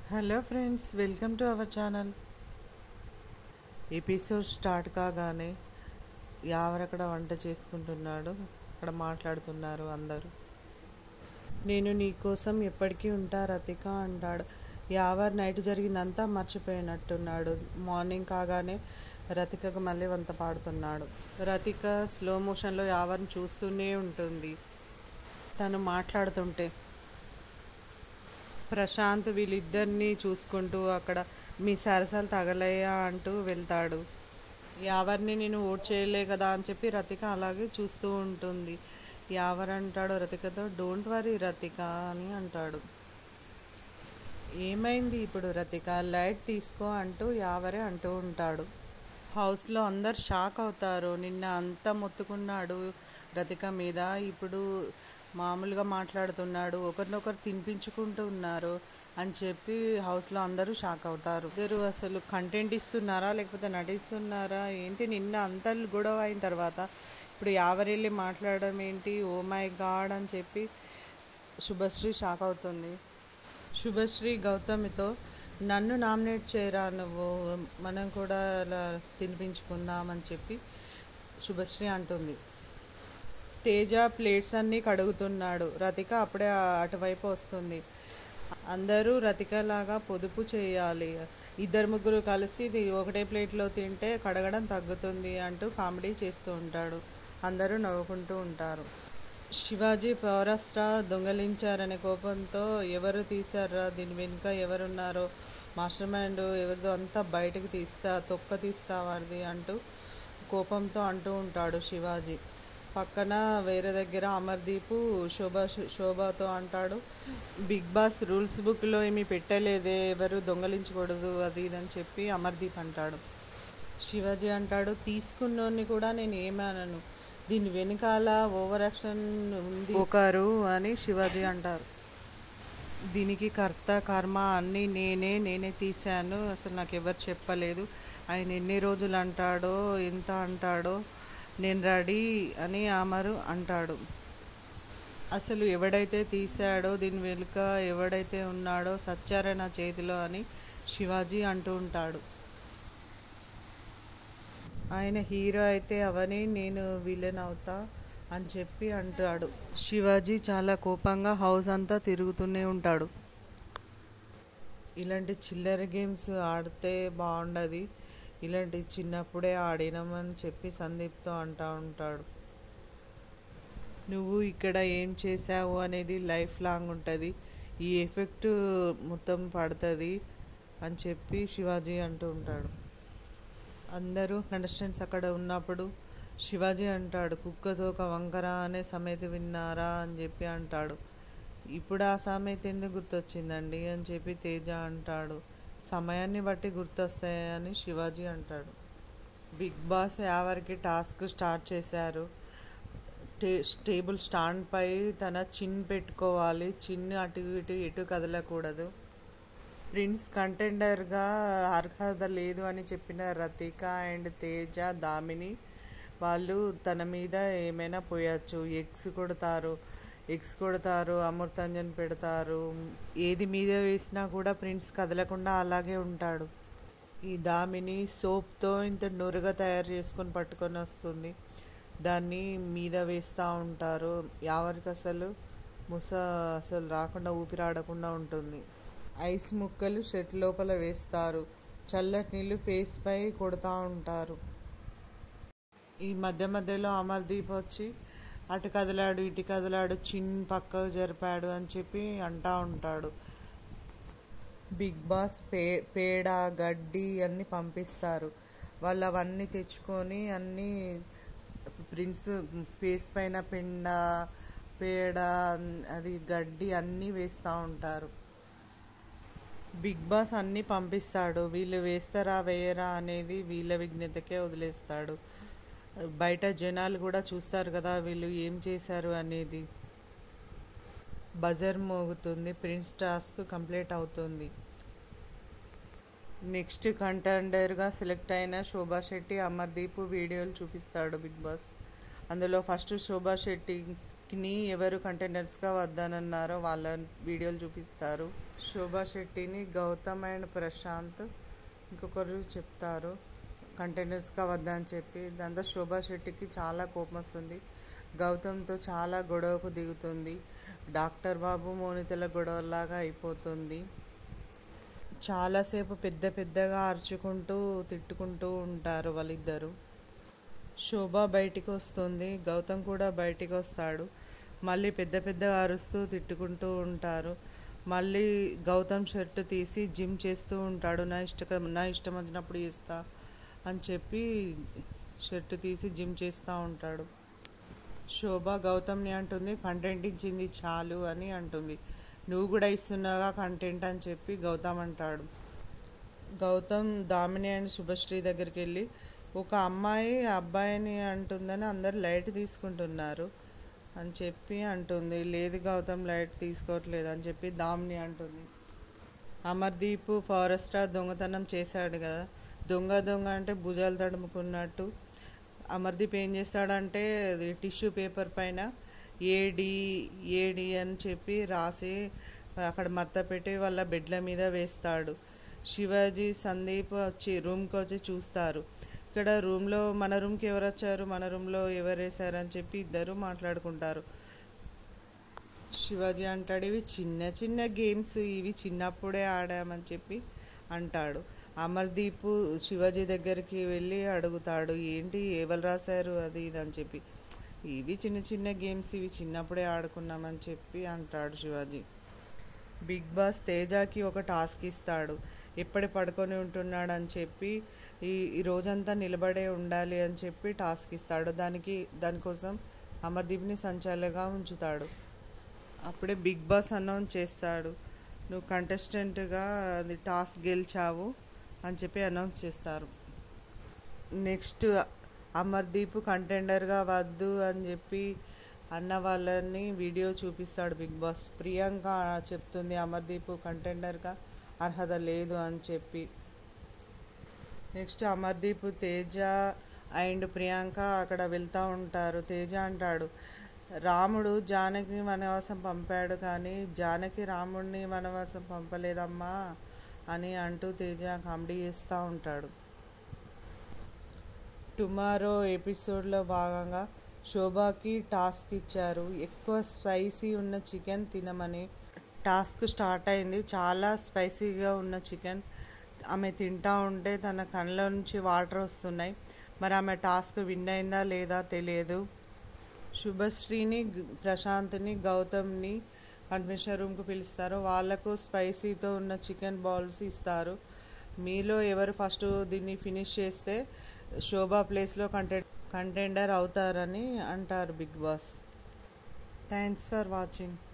hello friends welcome to our channel episode start కాగానే యావర్ అక్కడ వంట చేసుకుంటున్నాడు అక్కడ మాట్లాడుతున్నారు అందరూ నేను నీ కోసం ఎప్పటికీ ఉంటా రతిక అంటాడు యావర్ నైట్ జరిగిందంతా మర్చిపోయినట్టున్నాడు మార్నింగ్ కాగానే రతికకు మళ్ళీ వంత పాడుతున్నాడు రతిక స్లో మోషన్లో యావర్ని చూస్తూనే ఉంటుంది తను మాట్లాడుతుంటే ప్రశాంత్ వీళ్ళిద్దరిని చూసుకుంటూ అక్కడ మీ సరసాలు తగలయ్యా అంటూ వెళ్తాడు యావర్ని నేను ఓట్ చేయలే కదా అని చెప్పి రతిక అలాగే చూస్తూ ఉంటుంది యావర్ అంటాడు రతికతో డోంట్ వరీ రతిక అని అంటాడు ఏమైంది ఇప్పుడు రతిక లైట్ తీసుకో అంటూ యావరే అంటూ ఉంటాడు హౌస్లో అందరు షాక్ అవుతారు నిన్న అంతా మొత్తుకున్నాడు రతిక మీద ఇప్పుడు మామూలుగా మాట్లాడుతున్నాడు ఒకరినొకరు తినిపించుకుంటూ ఉన్నారు అని చెప్పి హౌస్లో అందరూ షాక్ అవుతారు ఇద్దరు అసలు కంటెంట్ ఇస్తున్నారా లేకపోతే నటిస్తున్నారా ఏంటి నిన్న అంత గొడవ అయిన తర్వాత ఇప్పుడు యావరెళ్ళి మాట్లాడడం ఏంటి ఓ మై గాడ్ అని చెప్పి శుభశ్రీ షాక్ అవుతుంది శుభశ్రీ గౌతమితో నన్ను నామినేట్ చేయరా నువ్వు మనం కూడా అలా తినిపించుకుందాం అని చెప్పి శుభశ్రీ అంటుంది తేజ ప్లేట్స్ అన్నీ కడుగుతున్నాడు రతిక అప్పుడే అటువైపు వస్తుంది అందరూ రతికలాగా పొదుపు చేయాలి ఇద్దరు ముగ్గురు కలిసి ఇది ఒకటే ప్లేట్లో తింటే కడగడం తగ్గుతుంది అంటూ కామెడీ చేస్తూ ఉంటాడు అందరూ నవ్వుకుంటూ ఉంటారు శివాజీ పౌరాస్త్ర దొంగలించారనే కోపంతో ఎవరు తీశారా దీని వెనుక ఎవరున్నారో మాస్టర్ మైండ్ ఎవరిదో అంతా బయటకు తీస్తా తొక్క తీస్తా వాడిది అంటూ కోపంతో అంటూ ఉంటాడు శివాజీ పక్కన వేరే దగ్గర అమర్దీపు శోభ శోభతో అంటాడు బిగ్ బాస్ రూల్స్ బుక్లో ఏమీ పెట్టలేదే ఎవరు దొంగలించకూడదు అది ఇది అని చెప్పి అమర్దీప్ అంటాడు శివాజీ అంటాడు తీసుకున్నోని కూడా నేను ఏమనను దీని వెనకాల ఓవర్ యాక్షన్ ఉంది ఒకరు అని శివాజీ అంటారు దీనికి కర్త కర్మ అన్నీ నేనే నేనే తీశాను అసలు నాకు ఎవరు చెప్పలేదు ఆయన ఎన్ని రోజులు అంటాడో ఎంత అంటాడో నేను రెడీ అని అమరు అంటాడు అసలు ఎవడైతే తీశాడో దీని వెనుక ఎవడైతే ఉన్నాడో సచ్చారే నా చేతిలో అని శివాజీ అంటూ ఉంటాడు ఆయన హీరో అయితే అవని నేను విలన్ అవుతా అని చెప్పి అంటాడు శివాజీ చాలా కోపంగా హౌస్ అంతా తిరుగుతూనే ఉంటాడు ఇలాంటి చిల్లర గేమ్స్ ఆడితే బాగుండదు ఇలాంటి చిన్నప్పుడే ఆడినామని చెప్పి సందీప్తో అంటూ ఉంటాడు నువ్వు ఇక్కడ ఏం చేసావు అనేది లైఫ్ లాంగ్ ఉంటుంది ఈ ఎఫెక్ట్ మొత్తం పడుతుంది అని చెప్పి శివాజీ అంటూ ఉంటాడు అందరూ కంటెస్టెంట్స్ అక్కడ ఉన్నప్పుడు శివాజీ అంటాడు కుక్కతో ఒక వంకర అనే సమేత విన్నారా అని చెప్పి అంటాడు ఇప్పుడు ఆ సామెత ఎందుకు గుర్తొచ్చిందండి అని చెప్పి తేజ అంటాడు సమయాన్ని బట్టి గుర్తొస్తాయని శివాజీ అంటాడు బిగ్ బాస్ యావరికి టాస్క్ స్టార్ట్ చేశారు టే టేబుల్ స్టాండ్ పై తన చిన్ పెట్టుకోవాలి చిన్ అటు ఇటు ఎటు కదలకూడదు ప్రిన్స్ కంటెండర్గా అర్హత లేదు అని చెప్పిన రతిక అండ్ తేజ దామిని వాళ్ళు తన మీద ఏమైనా పోయచ్చు ఎగ్స్ కొడతారు ఎగ్స్ కొడతారు అమృతాంజన్ పెడతారు ఏది మీద వేసినా కూడా ప్రిన్స్ కదలకుండా అలాగే ఉంటాడు ఈ దామిని సోప్తో ఇంత నొరగా తయారు చేసుకొని పట్టుకొని వస్తుంది దాన్ని మీద వేస్తూ ఉంటారు ఎవరికి అసలు ముస అసలు రాకుండా ఊపిరాడకుండా ఉంటుంది ఐస్ ముక్కలు షెట్ లోపల వేస్తారు చల్లటి నీళ్ళు ఫేస్ పై కొడుతూ ఉంటారు ఈ మధ్య మధ్యలో అమర్దీప్ వచ్చి అటు కదిలాడు ఇటు కదిలాడు చిన్ పక్కకు జరిపాడు అని చెప్పి అంటూ ఉంటాడు బిగ్ బాస్ పే పేడ గడ్డి అన్నీ పంపిస్తారు వాళ్ళు అవన్నీ తెచ్చుకొని అన్నీ ప్రిన్స్ ఫేస్ పైన పెండ పేడ అది గడ్డి అన్నీ వేస్తూ ఉంటారు బిగ్ బాస్ అన్నీ పంపిస్తాడు వీళ్ళు వేస్తారా వేయరా అనేది వీళ్ళ విజ్ఞతకే వదిలేస్తాడు బయట జనాలు కూడా చూస్తారు కదా వీళ్ళు ఏం చేశారు అనేది బజర్ మోగుతుంది ప్రిన్స్ టాస్క్ కంప్లీట్ అవుతుంది నెక్స్ట్ కంటెండర్గా సెలెక్ట్ అయిన శోభా శెట్టి అమర్దీప్ వీడియోలు చూపిస్తాడు బిగ్ బాస్ అందులో ఫస్ట్ శోభా శెట్టి ని ఎవరు కంటెండర్స్గా వద్దనన్నారో వాళ్ళ వీడియోలు చూపిస్తారు శోభా శెట్టిని గౌతమ్ అండ్ ప్రశాంత్ ఇంకొకరు చెప్తారు కంటెండర్స్గా వద్దని చెప్పి దాంతో శోభా శెట్టికి చాలా కోపం వస్తుంది గౌతమ్తో చాలా గొడవకు దిగుతుంది డాక్టర్ బాబు మోనితల గొడవలాగా అయిపోతుంది చాలాసేపు పెద్ద పెద్దగా అరుచుకుంటూ తిట్టుకుంటూ ఉంటారు వాళ్ళిద్దరు శోభ బయటికి వస్తుంది గౌతమ్ కూడా బయటికి వస్తాడు మళ్ళీ పెద్ద పెద్దగా అరుస్తూ తిట్టుకుంటూ ఉంటారు మళ్ళీ గౌతమ్ షర్ట్ తీసి జిమ్ చేస్తూ ఉంటాడు నా ఇష్ట నా ఇష్టం వచ్చినప్పుడు చేస్తా అని చెప్పి షర్ట్ తీసి జిమ్ చేస్తూ ఉంటాడు శోభ గౌతమ్ని అంటుంది కంటెంట్ ఇచ్చింది చాలు అని అంటుంది నువ్వు కూడా ఇస్తున్నాగా కంటెంట్ అని చెప్పి గౌతమ్ అంటాడు గౌతమ్ దామిని అండ్ శుభశ్రీ దగ్గరికి వెళ్ళి ఒక అమ్మాయి అబ్బాయిని అంటుందని అందరు లైట్ తీసుకుంటున్నారు అని చెప్పి అంటుంది లేదు గౌతమ్ లైట్ తీసుకోవట్లేదు అని చెప్పి దామిని అంటుంది అమర్దీప్ ఫారెస్టర్ దొంగతనం చేశాడు కదా దొంగ దొంగ అంటే భుజాలు తడుముకున్నట్టు అమర్దీప్ ఏం చేస్తాడంటే అది టిష్యూ పేపర్ పైన ఏడి ఏడి అని చెప్పి రాసి అక్కడ మర్త పెట్టి వాళ్ళ బెడ్ల మీద వేస్తాడు శివాజీ సందీప్ వచ్చి రూమ్కి వచ్చి చూస్తారు ఇక్కడ రూమ్లో మన రూమ్కి ఎవరు వచ్చారు మన రూమ్లో ఎవరు వేశారని చెప్పి ఇద్దరు మాట్లాడుకుంటారు శివాజీ అంటాడు ఇవి చిన్న చిన్న గేమ్స్ ఇవి చిన్నప్పుడే ఆడామని చెప్పి అంటాడు అమర్దీప్ శివాజీ దగ్గరికి వెళ్ళి అడుగుతాడు ఏంటి ఎవరు రాశారు అది ఇది అని చెప్పి ఇవి చిన్న చిన్న గేమ్స్ ఇవి చిన్నప్పుడే ఆడుకున్నామని చెప్పి అంటాడు శివాజీ బిగ్ బాస్ తేజాకి ఒక టాస్క్ ఇస్తాడు ఎప్పటి పడుకొని ఉంటున్నాడు అని చెప్పి ఈ ఈ రోజంతా నిలబడే ఉండాలి అని చెప్పి టాస్క్ ఇస్తాడు దానికి దానికోసం అమర్దీప్ని సంచాలగా ఉంచుతాడు అప్పుడే బిగ్ బాస్ అనౌన్స్ చేస్తాడు నువ్వు కంటెస్టెంట్గా అది టాస్క్ గెలిచావు అని చెప్పి అనౌన్స్ చేస్తారు నెక్స్ట్ అమర్దీప్ కంటెండర్గా వద్దు అని చెప్పి అన్న వాళ్ళని వీడియో చూపిస్తాడు బిగ్ బాస్ ప్రియాంక చెప్తుంది అమర్దీప్ కంటెండర్గా అర్హత లేదు అని చెప్పి నెక్స్ట్ అమర్దీప్ తేజ అండ్ ప్రియాంక అక్కడ వెళ్తూ ఉంటారు తేజ అంటాడు రాముడు జానకి వనవాసం పంపాడు కానీ జానకి రాముడిని వనవాసం పంపలేదమ్మా అని అంటూ తేజ కామెడీ చేస్తూ ఉంటాడు టుమారో ఎపిసోడ్లో భాగంగా శోభాకి టాస్క్ ఇచ్చారు ఎక్కువ స్పైసీ ఉన్న చికెన్ తినమని టాస్క్ స్టార్ట్ అయింది చాలా స్పైసీగా ఉన్న చికెన్ ఆమె తింటా ఉంటే తన కళ్ళ నుంచి వాటర్ వస్తున్నాయి మరి ఆమె టాస్క్ విన్ అయిందా లేదా తెలియదు శుభశ్రీని గ- ప్రశాంత్ని గౌతమ్ని కన్వెన్షన్ రూమ్కి పిలుస్తారు వాళ్ళకు స్పైసీతో ఉన్న చికెన్ బాల్స్ ఇస్తారు మీలో ఎవరు ఫస్ట్ దీన్ని ఫినిష్ చేస్తే శోభా ప్లేస్లో కంటె కంటెండర్ అవుతారని అంటారు Bigg Boss thanks for watching